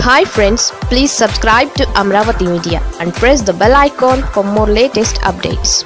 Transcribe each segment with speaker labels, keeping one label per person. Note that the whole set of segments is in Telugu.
Speaker 1: hi friends please subscribe to Amaravati media and press the bell icon for more latest updates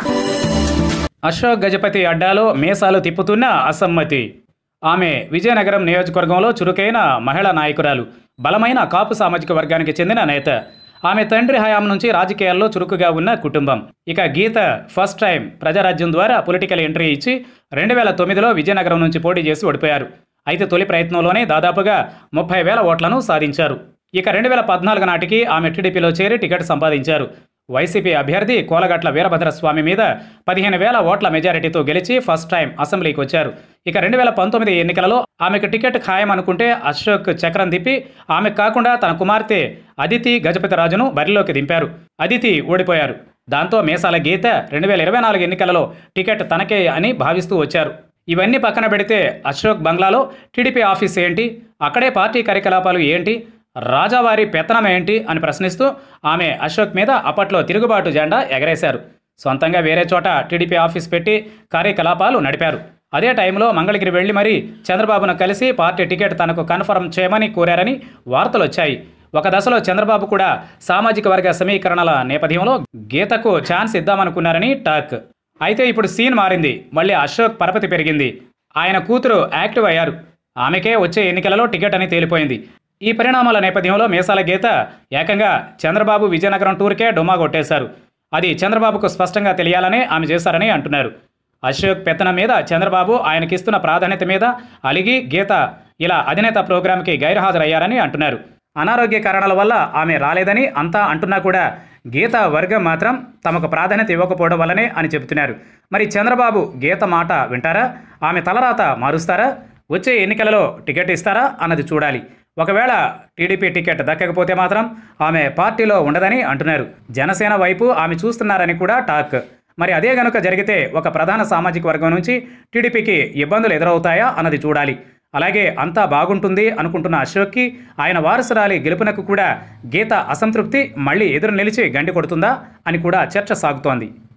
Speaker 2: Ashok Gajapathi అడ్డాలో మీసాలు తిప్పుతున్న అసమ్మతి ఆమె విజయనగరం నియోజకవర్గంలో చురుకైన మహిళా నాయకురాలు బలమైన కాపు సామాజిక వర్గానికి చెందిన నేత ఆమె తండ్రి హయాం నుంచి రాజకీయాల్లో చురుకుగా ఉన్న కుటుంబం ఇక గీత ఫస్ట్ టైం ప్రజారాజ్యం ద్వారా పొలిటికల్ ఎంట్రీ ఇచ్చి రెండు వేల తొమ్మిదిలో విజయనగరం నుంచి పోటీ చేసి ఓడిపోయారు అయితే తొలి ప్రయత్నంలోనే దాదాపుగా ముప్పై వేల ఓట్లను సాధించారు ఇక రెండు వేల పద్నాలుగు నాటికి ఆమె టీడీపీలో చేరి టికెట్ సంపాదించారు వైసీపీ అభ్యర్థి కోలగట్ల వీరభద్రస్వామి మీద పదిహేను వేల ఓట్ల మెజారిటీతో గెలిచి ఫస్ట్ టైం అసెంబ్లీకి వచ్చారు ఇక రెండు వేల పంతొమ్మిది ఎన్నికలలో ఆమెకు టికెట్ ఖాయం అనుకుంటే అశోక్ చక్రం తిప్పి ఆమెకు కాకుండా తన కుమార్తె అదితి గజపతి రాజును బరిలోకి దింపారు అదితి ఓడిపోయారు దాంతో మేసాల గీత రెండు వేల ఇరవై నాలుగు ఎన్నికలలో టికెట్ తనకే అని భావిస్తూ వచ్చారు ఇవన్నీ పక్కన పెడితే అశోక్ బంగ్లాలో టీడీపీ ఆఫీస్ ఏంటి అక్కడే పార్టీ కార్యకలాపాలు ఏంటి రాజావారి పెత్తనం ఏంటి అని ప్రశ్నిస్తూ ఆమె అశోక్ మీద అప్పట్లో తిరుగుబాటు జెండా ఎగరేశారు సొంతంగా వేరే చోట టీడీపీ ఆఫీస్ పెట్టి కార్యకలాపాలు నడిపారు అదే టైంలో మంగళగిరి వెళ్లి మరీ చంద్రబాబును కలిసి పార్టీ టికెట్ తనకు కన్ఫర్మ్ చేయమని కోరారని వార్తలు వచ్చాయి ఒక దశలో చంద్రబాబు కూడా సామాజిక వర్గ సమీకరణల నేపథ్యంలో గీతకు ఛాన్స్ ఇద్దామనుకున్నారని టాక్ అయితే ఇప్పుడు సీన్ మారింది మళ్ళీ అశోక్ పరపతి పెరిగింది ఆయన కూతురు యాక్టివ్ అయ్యారు ఆమెకే వచ్చే ఎన్నికలలో టికెట్ అని తేలిపోయింది ఈ పరిణామాల నేపథ్యంలో మీసాల గీత ఏకంగా చంద్రబాబు విజయనగరం టూర్కే డొమ్మా కొట్టేశారు అది చంద్రబాబుకు స్పష్టంగా తెలియాలనే ఆమె చేశారని అంటున్నారు అశోక్ పెత్తనం మీద చంద్రబాబు ఆయనకిస్తున్న ప్రాధాన్యత మీద అలిగి గీత ఇలా అధినేత ప్రోగ్రాంకి గైర్హాజరయ్యారని అంటున్నారు అనారోగ్య కారణాల వల్ల ఆమె రాలేదని అంతా అంటున్నా కూడా గీత వర్గం మాత్రం తమకు ప్రాధాన్యత ఇవ్వకపోవడం వల్లనే అని చెబుతున్నారు మరి చంద్రబాబు గీత మాట వింటారా ఆమె తలరాత మారుస్తారా వచ్చే ఎన్నికలలో టికెట్ ఇస్తారా అన్నది చూడాలి ఒకవేళ టీడీపీ టికెట్ దక్కకపోతే మాత్రం ఆమె పార్టీలో ఉండదని అంటున్నారు జనసేన వైపు ఆమె చూస్తున్నారని కూడా టాక్ మరి అదే గనుక జరిగితే ఒక ప్రధాన సామాజిక వర్గం నుంచి టీడీపీకి ఇబ్బందులు ఎదురవుతాయా అన్నది చూడాలి అలాగే అంతా బాగుంటుంది అనుకుంటున్న అశోక్కి ఆయన వారసురాలి గెలుపునకు కూడా గీత అసంతృప్తి మళ్ళీ ఎదురు నిలిచి గండి కొడుతుందా అని కూడా చర్చ సాగుతోంది